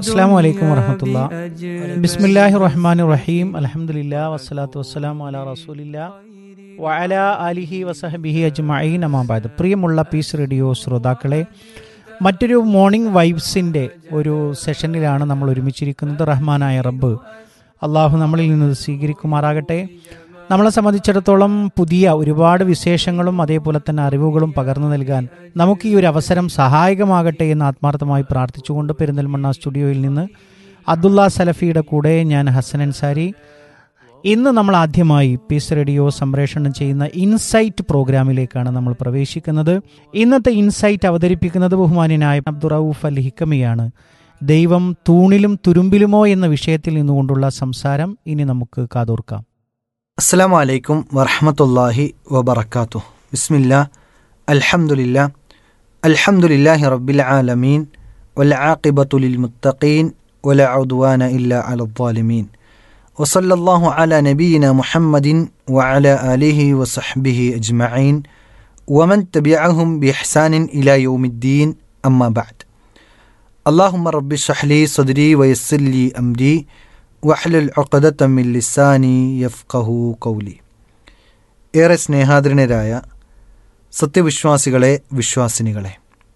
അസ്സാം വലൈക്കും വറഹമത്തുള്ള ബിസ്മില്ലാഹി റഹ്മാൻ റഹീം അലഹമുല്ലാ വസ്സലാത്തു വസ്സലാം അല റസൂലില്ല വഅല അലിഹി വസഹബിഹി അജ്മഈൻ അമാബാദ് പ്രിയമുള്ള പീസ് റേഡിയോ ശ്രോതാക്കളെ മറ്റൊരു മോർണിംഗ് വൈബ്സിൻ്റെ ഒരു സെഷനിലാണ് നമ്മൾ ഒരുമിച്ചിരിക്കുന്നത് റഹ്മാനായ റബ്ബ് അള്ളാഹു നമ്മളിൽ നിന്ന് ഇത് സ്വീകരിക്കുമാറാകട്ടെ നമ്മളെ സംബന്ധിച്ചിടത്തോളം പുതിയ ഒരുപാട് വിശേഷങ്ങളും അതേപോലെ തന്നെ അറിവുകളും പകർന്നു നൽകാൻ നമുക്ക് ഈ ഒരു അവസരം സഹായകമാകട്ടെ എന്ന് ആത്മാർത്ഥമായി പ്രാർത്ഥിച്ചുകൊണ്ട് പെരിന്തൽമണ്ണ സ്റ്റുഡിയോയിൽ നിന്ന് അബ്ദുള്ള സലഫിയുടെ കൂടെ ഞാൻ ഹസൻ അൻസാരി ഇന്ന് നമ്മൾ ആദ്യമായി പീസ് റേഡിയോ സംപ്രേഷണം ചെയ്യുന്ന ഇൻസൈറ്റ് പ്രോഗ്രാമിലേക്കാണ് നമ്മൾ പ്രവേശിക്കുന്നത് ഇന്നത്തെ ഇൻസൈറ്റ് അവതരിപ്പിക്കുന്നത് ബഹുമാന്യനായ അബ്ദുറൌഫ് അൽ ഹിക്കമിയാണ് ദൈവം തൂണിലും തുരുമ്പിലുമോ എന്ന വിഷയത്തിൽ നിന്നുകൊണ്ടുള്ള സംസാരം ഇനി നമുക്ക് കാതോർക്കാം അസ്സാം വലൈക്കും വറഹമത്തല്ലാഹി വബർക്കാത്തു ബിസ്മില്ല അൽഹംദുലില്ല അൽഹംദുലില്ലാഹി റബ്ബിൽ ആലമീൻ വല ആഖിബത്തുലിൽ മുത്തഖീൻ വല ഔദ്വാന ഇല്ല അലദ്ദാലിമീൻ വസല്ലല്ലാഹു അല നബീന മുഹമ്മദിൻ വഅല ആലിഹി വസഹ്ബിഹി അജ്മഈൻ വമൻ തബിഅഹും ബിഇഹ്സാനിൻ ഇലാ യൗമിദ്ദീൻ അമ്മാ ബഅദ് അല്ലാഹുമ്മ റബ്ബി ഷ്റഹ്ലി സദ്രി വയസ്സിർ ലി അംരി വഹ്ലുൽ ഉഖദത്തമ്മിൽ ലിസാനി യഫ്കഹു കൗലി ഏറെ സ്നേഹാദരനരായ സത്യവിശ്വാസികളെ വിശ്വാസിനികളെ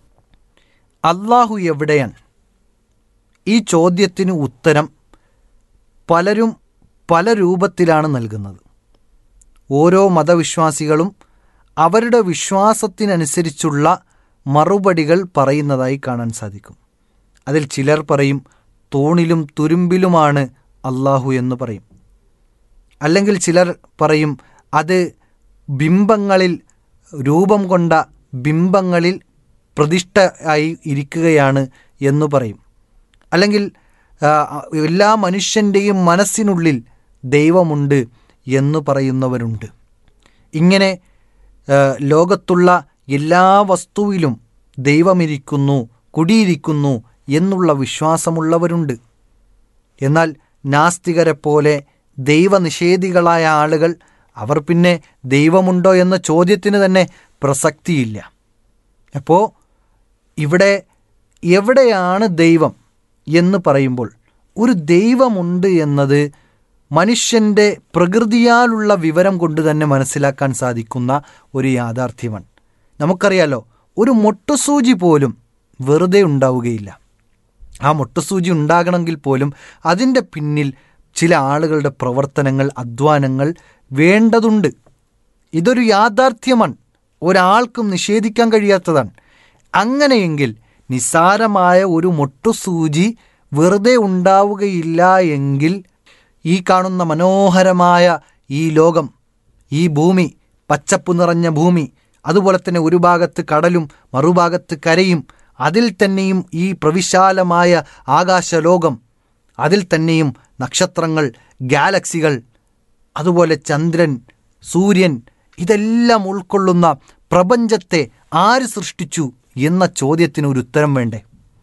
അള്ളാഹു എവിടെയാണ് ഈ ചോദ്യത്തിന് ഉത്തരം പലരും പല രൂപത്തിലാണ് നൽകുന്നത് ഓരോ മതവിശ്വാസികളും അവരുടെ വിശ്വാസത്തിനനുസരിച്ചുള്ള മറുപടികൾ പറയുന്നതായി കാണാൻ സാധിക്കും അതിൽ ചിലർ പറയും തൂണിലും തുരുമ്പിലുമാണ് അള്ളാഹു എന്ന് പറയും അല്ലെങ്കിൽ ചിലർ പറയും അത് ബിംബങ്ങളിൽ രൂപം കൊണ്ട ബിംബങ്ങളിൽ പ്രതിഷ്ഠ ആയി ഇരിക്കുകയാണ് എന്ന് പറയും അല്ലെങ്കിൽ ആ, എല്ലാ മനുഷ്യൻ്റെയും മനസ്സിനുള്ളിൽ ദൈവമുണ്ട് എന്ന് പറയുന്നവരുണ്ട് ഇങ്ങനെ ആ, ലോകത്തുള്ള എല്ലാ വസ്തുവിലും ദൈവമിരിക്കുന്നു കുടിയിരിക്കുന്നു എന്നുള്ള വിശ്വാസമുള്ളവരുണ്ട് എന്നാൽ നാസ്തികരെ പോലെ ദൈവനിഷേധികളായ ആളുകൾ അവർ പിന്നെ ദൈവമുണ്ടോ എന്ന ചോദ്യത്തിന് തന്നെ പ്രസക്തിയില്ല അപ്പോൾ ഇവിടെ എവിടെയാണ് ദൈവം എന്ന് പറയുമ്പോൾ ഒരു ദൈവമുണ്ട് എന്നത് മനുഷ്യൻ്റെ പ്രകൃതിയാലുള്ള വിവരം കൊണ്ട് തന്നെ മനസ്സിലാക്കാൻ സാധിക്കുന്ന ഒരു യാഥാർത്ഥ്യമാണ് നമുക്കറിയാലോ ഒരു മൊട്ടുസൂചി പോലും വെറുതെ ഉണ്ടാവുകയില്ല ആ മുട്ടസൂചി ഉണ്ടാകണമെങ്കിൽ പോലും അതിൻ്റെ പിന്നിൽ ചില ആളുകളുടെ പ്രവർത്തനങ്ങൾ അധ്വാനങ്ങൾ വേണ്ടതുണ്ട് ഇതൊരു യാഥാർത്ഥ്യമാണ് ഒരാൾക്കും നിഷേധിക്കാൻ കഴിയാത്തതാണ് അങ്ങനെയെങ്കിൽ നിസ്സാരമായ ഒരു മുട്ടുസൂചി വെറുതെ ഉണ്ടാവുകയില്ല എങ്കിൽ ഈ കാണുന്ന മനോഹരമായ ഈ ലോകം ഈ ഭൂമി പച്ചപ്പ് നിറഞ്ഞ ഭൂമി അതുപോലെ തന്നെ ഒരു ഭാഗത്ത് കടലും മറുഭാഗത്ത് കരയും അതിൽ തന്നെയും ഈ പ്രവിശാലമായ ആകാശലോകം അതിൽ തന്നെയും നക്ഷത്രങ്ങൾ ഗാലക്സികൾ അതുപോലെ ചന്ദ്രൻ സൂര്യൻ ഇതെല്ലാം ഉൾക്കൊള്ളുന്ന പ്രപഞ്ചത്തെ ആര് സൃഷ്ടിച്ചു എന്ന ചോദ്യത്തിന് ഒരു ഉത്തരം വേണ്ടേ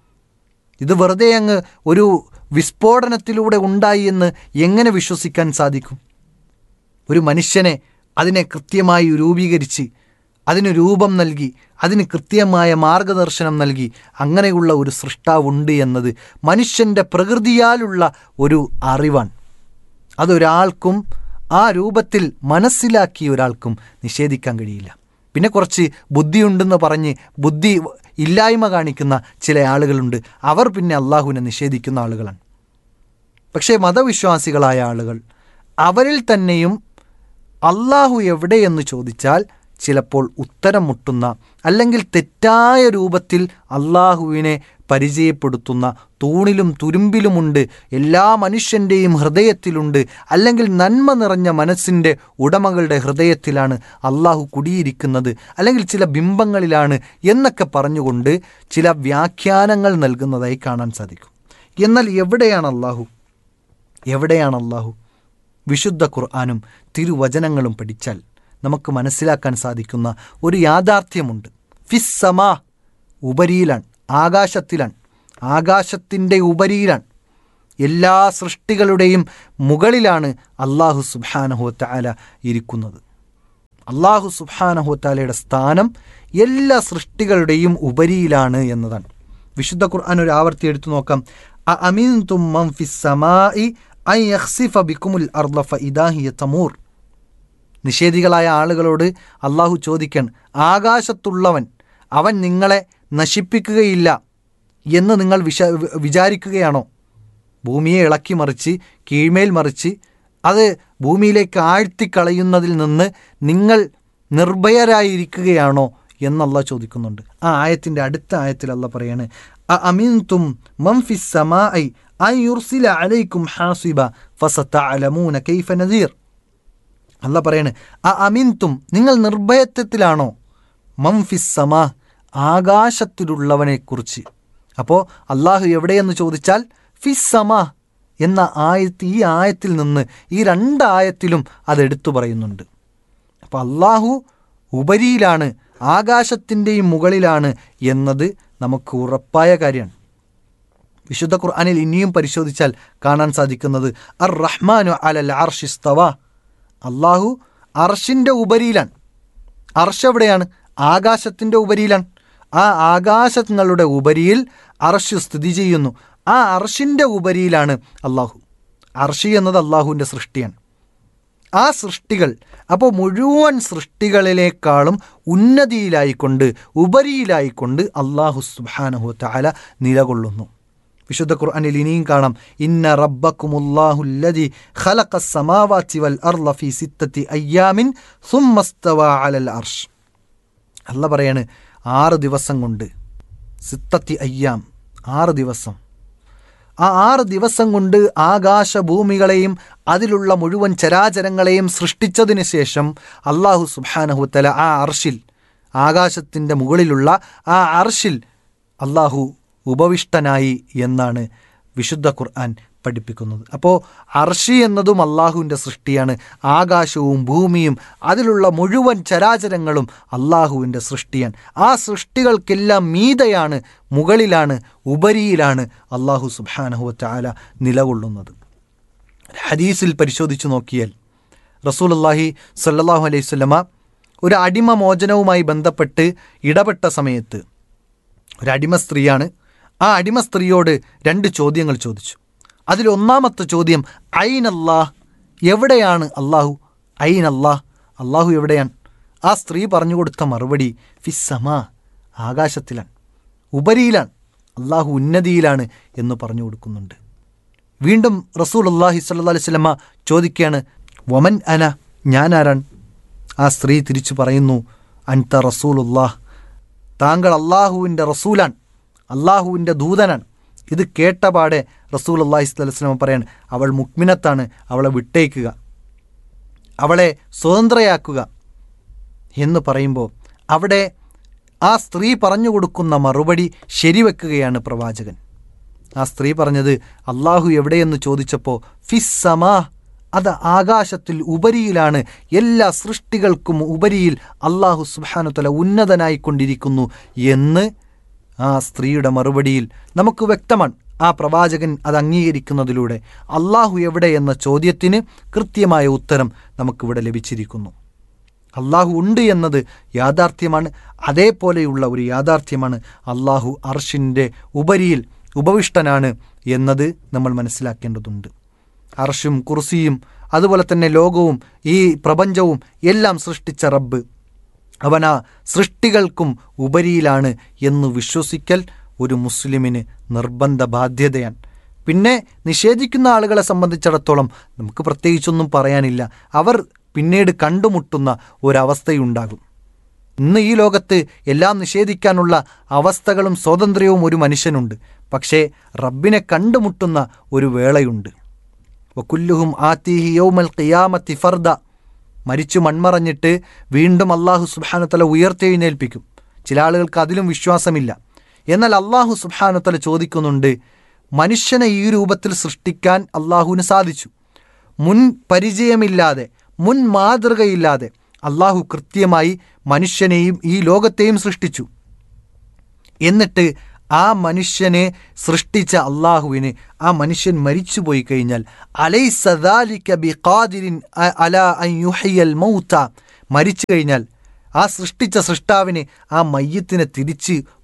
ഇത് വെറുതെ അങ്ങ് ഒരു വിസ്ഫോടനത്തിലൂടെ ഉണ്ടായി എന്ന് എങ്ങനെ വിശ്വസിക്കാൻ സാധിക്കും ഒരു മനുഷ്യനെ അതിനെ കൃത്യമായി രൂപീകരിച്ച് അതിന് രൂപം നൽകി അതിന് കൃത്യമായ മാർഗദർശനം നൽകി അങ്ങനെയുള്ള ഒരു സൃഷ്ടാവുണ്ട് എന്നത് മനുഷ്യൻ്റെ പ്രകൃതിയാലുള്ള ഒരു അറിവാണ് അതൊരാൾക്കും ആ രൂപത്തിൽ മനസ്സിലാക്കിയ ഒരാൾക്കും നിഷേധിക്കാൻ കഴിയില്ല പിന്നെ കുറച്ച് ബുദ്ധിയുണ്ടെന്ന് പറഞ്ഞ് ബുദ്ധി ഇല്ലായ്മ കാണിക്കുന്ന ചില ആളുകളുണ്ട് അവർ പിന്നെ അള്ളാഹുവിനെ നിഷേധിക്കുന്ന ആളുകളാണ് പക്ഷേ മതവിശ്വാസികളായ ആളുകൾ അവരിൽ തന്നെയും അള്ളാഹു എവിടെയെന്ന് ചോദിച്ചാൽ ചിലപ്പോൾ ഉത്തരം മുട്ടുന്ന അല്ലെങ്കിൽ തെറ്റായ രൂപത്തിൽ അള്ളാഹുവിനെ പരിചയപ്പെടുത്തുന്ന തൂണിലും തുരുമ്പിലുമുണ്ട് എല്ലാ മനുഷ്യൻ്റെയും ഹൃദയത്തിലുണ്ട് അല്ലെങ്കിൽ നന്മ നിറഞ്ഞ മനസ്സിൻ്റെ ഉടമകളുടെ ഹൃദയത്തിലാണ് അള്ളാഹു കുടിയിരിക്കുന്നത് അല്ലെങ്കിൽ ചില ബിംബങ്ങളിലാണ് എന്നൊക്കെ പറഞ്ഞുകൊണ്ട് ചില വ്യാഖ്യാനങ്ങൾ നൽകുന്നതായി കാണാൻ സാധിക്കും എന്നാൽ എവിടെയാണ് അള്ളാഹു എവിടെയാണ് അള്ളാഹു വിശുദ്ധ ഖുർആാനും തിരുവചനങ്ങളും പഠിച്ചാൽ നമുക്ക് മനസ്സിലാക്കാൻ സാധിക്കുന്ന ഒരു യാഥാർത്ഥ്യമുണ്ട് ഫിസ്സമാ ഉപരിയിലാണ് ആകാശത്തിലാണ് ആകാശത്തിൻ്റെ ഉപരിയിലാണ് എല്ലാ സൃഷ്ടികളുടെയും മുകളിലാണ് അള്ളാഹു സുബാനഹുത്താല ഇരിക്കുന്നത് അള്ളാഹു സുബാനഹുത്താലയുടെ സ്ഥാനം എല്ലാ സൃഷ്ടികളുടെയും ഉപരിയിലാണ് എന്നതാണ് വിശുദ്ധ ഖുർആൻ ഒരു ആവർത്തി എടുത്തു നോക്കാം അഅമിൻതും മൻ ഫിസ് സമാഇ അൻ യഖ്സിഫ ബിക്കുമുൽ അർള ഫഇദാ ഹിയ തമൂർ നിഷേധികളായ ആളുകളോട് അള്ളാഹു ചോദിക്കാൻ ആകാശത്തുള്ളവൻ അവൻ നിങ്ങളെ നശിപ്പിക്കുകയില്ല എന്ന് നിങ്ങൾ വിശ വിചാരിക്കുകയാണോ ഭൂമിയെ ഇളക്കി മറിച്ച് കീഴ്മേൽ മറിച്ച് അത് ഭൂമിയിലേക്ക് ആഴ്ത്തിക്കളയുന്നതിൽ നിന്ന് നിങ്ങൾ നിർഭയരായിരിക്കുകയാണോ എന്നല്ല ചോദിക്കുന്നുണ്ട് ആ ആയത്തിൻ്റെ അടുത്ത ആയത്തിൽ അല്ല പറയാണ് അ അമീൻതും മംഫിസ് സമാഇ അൻ യുർസില അലൈക്കും ഹാസിബ ഫസതഅലമൂന കൈഫ നദീർ അല്ല പറയാണ് അ അമിൻതും നിങ്ങൾ നിർഭയത്വത്തിലാണോ മംഫിസ് സമാ ആകാശത്തിലുള്ളവനെക്കുറിച്ച് അപ്പോൾ അള്ളാഹു എവിടെയെന്ന് ചോദിച്ചാൽ ഫിസ് സമാ എന്ന ആയത്ത് ഈ ആയത്തിൽ നിന്ന് ഈ രണ്ട് ആയത്തിലും അതെടുത്തു പറയുന്നുണ്ട് അപ്പോൾ അള്ളാഹു ഉപരിയിലാണ് ആകാശത്തിൻ്റെയും മുകളിലാണ് എന്നത് നമുക്ക് ഉറപ്പായ കാര്യമാണ് വിശുദ്ധ ഖുർആനിൽ ഇനിയും പരിശോധിച്ചാൽ കാണാൻ സാധിക്കുന്നത് അർ റഹ്മാനു അലൽ അർഷിസ്തവ അള്ളാഹു അർഷിൻ്റെ ഉപരിയിലാണ് അർഷ് എവിടെയാണ് ആകാശത്തിൻ്റെ ഉപരിയിലാണ് ആ ആകാശങ്ങളുടെ ഉപരിയിൽ അർഷ് സ്ഥിതി ചെയ്യുന്നു ആ അർഷിൻ്റെ ഉപരിയിലാണ് അള്ളാഹു അർഷി എന്നത് അള്ളാഹുവിൻ്റെ സൃഷ്ടിയാണ് ആ സൃഷ്ടികൾ അപ്പോൾ മുഴുവൻ സൃഷ്ടികളിലേക്കാളും ഉന്നതിയിലായിക്കൊണ്ട് ഉപരിയിലായിക്കൊണ്ട് അള്ളാഹു സുബാനഹു താല നിലകൊള്ളുന്നു വിശുദ്ധ ഖുർആനിൽ ഇനിയും കാണാം ഇന്ന റബ്ബക്കുമുല്ലാഹുല്ലദി ഖലഖ സമാവാതി വൽ അർള ഫീ സിത്തത്തി അയ്യാമിൻ സുമ്മസ്തവ അലൽ അർഷ് അല്ല പറയാണ് ആറ് ദിവസം കൊണ്ട് സിത്തത്തി അയ്യാം ആറ് ദിവസം ആ ആറ് ദിവസം കൊണ്ട് ആകാശഭൂമികളെയും അതിലുള്ള മുഴുവൻ ചരാചരങ്ങളെയും സൃഷ്ടിച്ചതിന് ശേഷം അള്ളാഹു സുബാനഹുത്തല ആ അർഷിൽ ആകാശത്തിൻ്റെ മുകളിലുള്ള ആ അർഷിൽ അള്ളാഹു ഉപവിഷ്ടനായി എന്നാണ് വിശുദ്ധ ഖുർആൻ പഠിപ്പിക്കുന്നത് അപ്പോൾ അർഷി എന്നതും അള്ളാഹുവിൻ്റെ സൃഷ്ടിയാണ് ആകാശവും ഭൂമിയും അതിലുള്ള മുഴുവൻ ചരാചരങ്ങളും അള്ളാഹുവിൻ്റെ സൃഷ്ടിയാണ് ആ സൃഷ്ടികൾക്കെല്ലാം മീതയാണ് മുകളിലാണ് ഉപരിയിലാണ് അള്ളാഹു സുബാനഹുവ ആല നിലകൊള്ളുന്നത് ഹദീസിൽ പരിശോധിച്ചു നോക്കിയാൽ റസൂൽ അള്ളാഹി സല്ലാഹു അലൈഹി സ്വലമ ഒരു അടിമ മോചനവുമായി ബന്ധപ്പെട്ട് ഇടപെട്ട സമയത്ത് ഒരു അടിമ സ്ത്രീയാണ് ആ അടിമ സ്ത്രീയോട് രണ്ട് ചോദ്യങ്ങൾ ചോദിച്ചു അതിലൊന്നാമത്തെ ചോദ്യം ഐൻ അല്ലാഹ് എവിടെയാണ് അള്ളാഹു ഐൻ അല്ലാഹ് അള്ളാഹു എവിടെയാണ് ആ സ്ത്രീ പറഞ്ഞു കൊടുത്ത മറുപടി ഫിസ്സമാ ആകാശത്തിലാണ് ഉപരിയിലാണ് അള്ളാഹു ഉന്നതിയിലാണ് എന്ന് പറഞ്ഞു കൊടുക്കുന്നുണ്ട് വീണ്ടും റസൂൽ അള്ളാഹി സല്ല അലൈഹി സ്വലമ ചോദിക്കുകയാണ് വമൻ അന ഞാനാരാണ് ആ സ്ത്രീ തിരിച്ചു പറയുന്നു അൻത റസൂലുല്ലാഹ് താങ്കൾ അള്ളാഹുവിൻ്റെ റസൂലാണ് അള്ളാഹുവിൻ്റെ ദൂതനാണ് ഇത് കേട്ടപാടെ റസൂൽ അള്ളാഹി സ്വലം പറയാണ് അവൾ മുക്മിനത്താണ് അവളെ വിട്ടേക്കുക അവളെ സ്വതന്ത്രയാക്കുക എന്ന് പറയുമ്പോൾ അവിടെ ആ സ്ത്രീ പറഞ്ഞു കൊടുക്കുന്ന മറുപടി ശരിവെക്കുകയാണ് പ്രവാചകൻ ആ സ്ത്രീ പറഞ്ഞത് അള്ളാഹു എവിടെയെന്ന് ചോദിച്ചപ്പോൾ ഫിസ് സമാ അത് ആകാശത്തിൽ ഉപരിയിലാണ് എല്ലാ സൃഷ്ടികൾക്കും ഉപരിയിൽ അള്ളാഹു സുബാനുത്തല ഉന്നതനായിക്കൊണ്ടിരിക്കുന്നു എന്ന് ആ സ്ത്രീയുടെ മറുപടിയിൽ നമുക്ക് വ്യക്തമാണ് ആ പ്രവാചകൻ അത് അംഗീകരിക്കുന്നതിലൂടെ അള്ളാഹു എവിടെ എന്ന ചോദ്യത്തിന് കൃത്യമായ ഉത്തരം നമുക്കിവിടെ ലഭിച്ചിരിക്കുന്നു അള്ളാഹു ഉണ്ട് എന്നത് യാഥാർത്ഥ്യമാണ് അതേപോലെയുള്ള ഒരു യാഥാർത്ഥ്യമാണ് അള്ളാഹു അർഷിൻ്റെ ഉപരിയിൽ ഉപവിഷ്ടനാണ് എന്നത് നമ്മൾ മനസ്സിലാക്കേണ്ടതുണ്ട് അർഷും കുർസിയും അതുപോലെ തന്നെ ലോകവും ഈ പ്രപഞ്ചവും എല്ലാം സൃഷ്ടിച്ച റബ്ബ് അവൻ ആ സൃഷ്ടികൾക്കും ഉപരിയിലാണ് എന്ന് വിശ്വസിക്കൽ ഒരു മുസ്ലിമിന് നിർബന്ധ ബാധ്യതയാണ് പിന്നെ നിഷേധിക്കുന്ന ആളുകളെ സംബന്ധിച്ചിടത്തോളം നമുക്ക് പ്രത്യേകിച്ചൊന്നും പറയാനില്ല അവർ പിന്നീട് കണ്ടുമുട്ടുന്ന ഒരവസ്ഥയുണ്ടാകും ഇന്ന് ഈ ലോകത്ത് എല്ലാം നിഷേധിക്കാനുള്ള അവസ്ഥകളും സ്വാതന്ത്ര്യവും ഒരു മനുഷ്യനുണ്ട് പക്ഷേ റബ്ബിനെ കണ്ടുമുട്ടുന്ന ഒരു വേളയുണ്ട് വക്കുല്ലുഹും ആത്തിഹി യൗമൽ ഖിയാമത്തി ഫർദ മരിച്ചു മൺമറഞ്ഞിട്ട് വീണ്ടും അള്ളാഹു സുബാനുത്തല ഉയർത്തെഴുന്നേൽപ്പിക്കും ചില ആളുകൾക്ക് അതിലും വിശ്വാസമില്ല എന്നാൽ അള്ളാഹു സുബാനുത്തല ചോദിക്കുന്നുണ്ട് മനുഷ്യനെ ഈ രൂപത്തിൽ സൃഷ്ടിക്കാൻ അള്ളാഹുവിന് സാധിച്ചു മുൻ പരിചയമില്ലാതെ മുൻ മാതൃകയില്ലാതെ അള്ളാഹു കൃത്യമായി മനുഷ്യനെയും ഈ ലോകത്തെയും സൃഷ്ടിച്ചു എന്നിട്ട് ആ മനുഷ്യനെ സൃഷ്ടിച്ച അള്ളാഹുവിന് ആ മനുഷ്യൻ മരിച്ചുപോയി കഴിഞ്ഞാൽ അലൈ സദാലിക്ക ബി ഖാദിരിൻ അല യുഹയ്യൽ മൗത്ത മരിച്ചു കഴിഞ്ഞാൽ ആ സൃഷ്ടിച്ച സൃഷ്ടാവിന് ആ മയ്യത്തിനെ തിരിച്ച്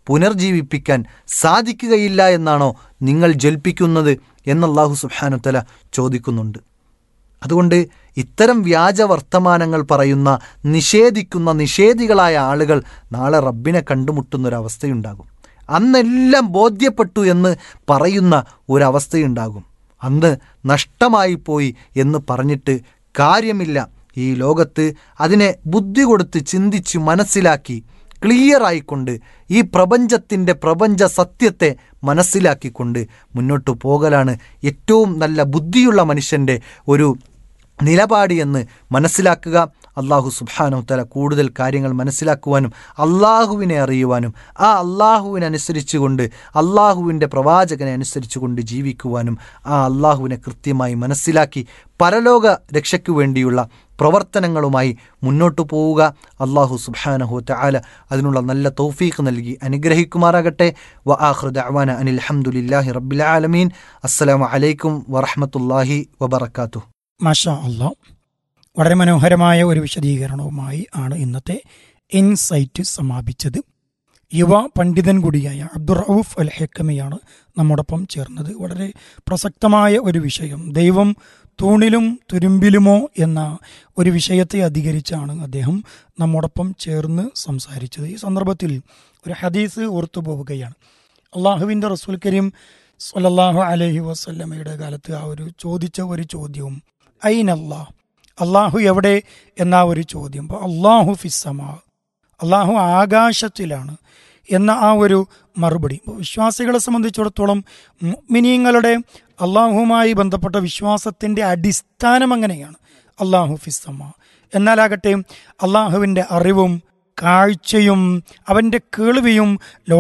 പുനർജീവിപ്പിക്കാൻ സാധിക്കുകയില്ല എന്നാണോ നിങ്ങൾ ജൽപ്പിക്കുന്നത് എന്ന് അള്ളാഹു സുബ്ഹാനത്തല ചോദിക്കുന്നുണ്ട് അതുകൊണ്ട് ഇത്തരം വ്യാജ വർത്തമാനങ്ങൾ പറയുന്ന നിഷേധിക്കുന്ന നിഷേധികളായ ആളുകൾ നാളെ റബ്ബിനെ കണ്ടുമുട്ടുന്നൊരവസ്ഥയുണ്ടാകും അന്നെല്ലാം ബോധ്യപ്പെട്ടു എന്ന് പറയുന്ന ഒരവസ്ഥയുണ്ടാകും അന്ന് നഷ്ടമായി പോയി എന്ന് പറഞ്ഞിട്ട് കാര്യമില്ല ഈ ലോകത്ത് അതിനെ ബുദ്ധി കൊടുത്ത് ചിന്തിച്ച് മനസ്സിലാക്കി ക്ലിയറായിക്കൊണ്ട് ഈ പ്രപഞ്ചത്തിൻ്റെ പ്രപഞ്ച സത്യത്തെ മനസ്സിലാക്കിക്കൊണ്ട് മുന്നോട്ട് പോകലാണ് ഏറ്റവും നല്ല ബുദ്ധിയുള്ള മനുഷ്യൻ്റെ ഒരു നിലപാട് എന്ന് മനസ്സിലാക്കുക അള്ളാഹു സുബാനു തല കൂടുതൽ കാര്യങ്ങൾ മനസ്സിലാക്കുവാനും അള്ളാഹുവിനെ അറിയുവാനും ആ അള്ളാഹുവിനനുസരിച്ചുകൊണ്ട് അള്ളാഹുവിൻ്റെ പ്രവാചകനെ അനുസരിച്ചുകൊണ്ട് ജീവിക്കുവാനും ആ അള്ളാഹുവിനെ കൃത്യമായി മനസ്സിലാക്കി പരലോക രക്ഷയ്ക്കു വേണ്ടിയുള്ള പ്രവർത്തനങ്ങളുമായി മുന്നോട്ടു പോവുക അള്ളാഹു സുബാനഹു തആല അതിനുള്ള നല്ല തൗഫീഖ് നൽകി അനുഗ്രഹിക്കുമാറാകട്ടെ വ ആഹ്റുദ അവാന അനിൽ അഹമ്മദില്ലാഹി റബ്ബിൽ ആലമീൻ അസ്സലാമു അലൈക്കും വറഹമത്തല്ലാഹി വബർക്കാത്തു മാഷാ അള്ളാ വളരെ മനോഹരമായ ഒരു വിശദീകരണവുമായി ആണ് ഇന്നത്തെ ഇൻസൈറ്റ് സമാപിച്ചത് യുവ പണ്ഡിതൻ കൂടിയായ അബ്ദുറൌഫ് അൽ ഹെക്കമയാണ് നമ്മോടൊപ്പം ചേർന്നത് വളരെ പ്രസക്തമായ ഒരു വിഷയം ദൈവം തൂണിലും തുരുമ്പിലുമോ എന്ന ഒരു വിഷയത്തെ അധികരിച്ചാണ് അദ്ദേഹം നമ്മോടൊപ്പം ചേർന്ന് സംസാരിച്ചത് ഈ സന്ദർഭത്തിൽ ഒരു ഹദീസ് ഓർത്തു പോവുകയാണ് അള്ളാഹുവിൻ്റെ റസൂൽ കരീം സല്ലല്ലാഹു അലൈഹി വസല്ലമയുടെ കാലത്ത് ആ ഒരു ചോദിച്ച ഒരു ചോദ്യവും ഐനല്ലാ അള്ളാഹു എവിടെ എന്ന ഒരു ചോദ്യം അപ്പോൾ അള്ളാഹു ഫിസ്സമാ അള്ളാഹു ആകാശത്തിലാണ് എന്ന ആ ഒരു മറുപടി ഇപ്പോൾ വിശ്വാസികളെ സംബന്ധിച്ചിടത്തോളം മിനിയങ്ങളുടെ അള്ളാഹുവുമായി ബന്ധപ്പെട്ട വിശ്വാസത്തിൻ്റെ അടിസ്ഥാനം അങ്ങനെയാണ് അള്ളാഹു ഫിസ്സമ എന്നാലാകട്ടെ അള്ളാഹുവിൻ്റെ അറിവും കാഴ്ചയും അവൻ്റെ കേൾവിയും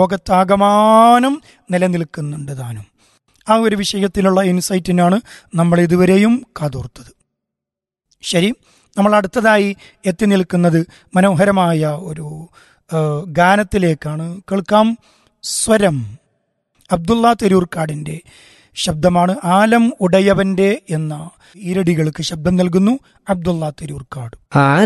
ലോകത്താകമാനം നിലനിൽക്കുന്നുണ്ട് താനും ആ ഒരു വിഷയത്തിലുള്ള ഇൻസൈറ്റിനാണ് നമ്മൾ ഇതുവരെയും കാതോർത്തത് ശരി നമ്മൾ അടുത്തതായി എത്തി നിൽക്കുന്നത് മനോഹരമായ ഒരു ആ, ഗാനത്തിലേക്കാണ് കേൾക്കാം സ്വരം അബ്ദുള്ള തെരൂർക്കാടിൻ്റെ ശബ്ദമാണ് ആലം ഉടയവന്റെ എന്ന ഈരടികൾക്ക് ശബ്ദം നൽകുന്നു അബ്ദുള്ള തെരൂർക്കാട് ആലം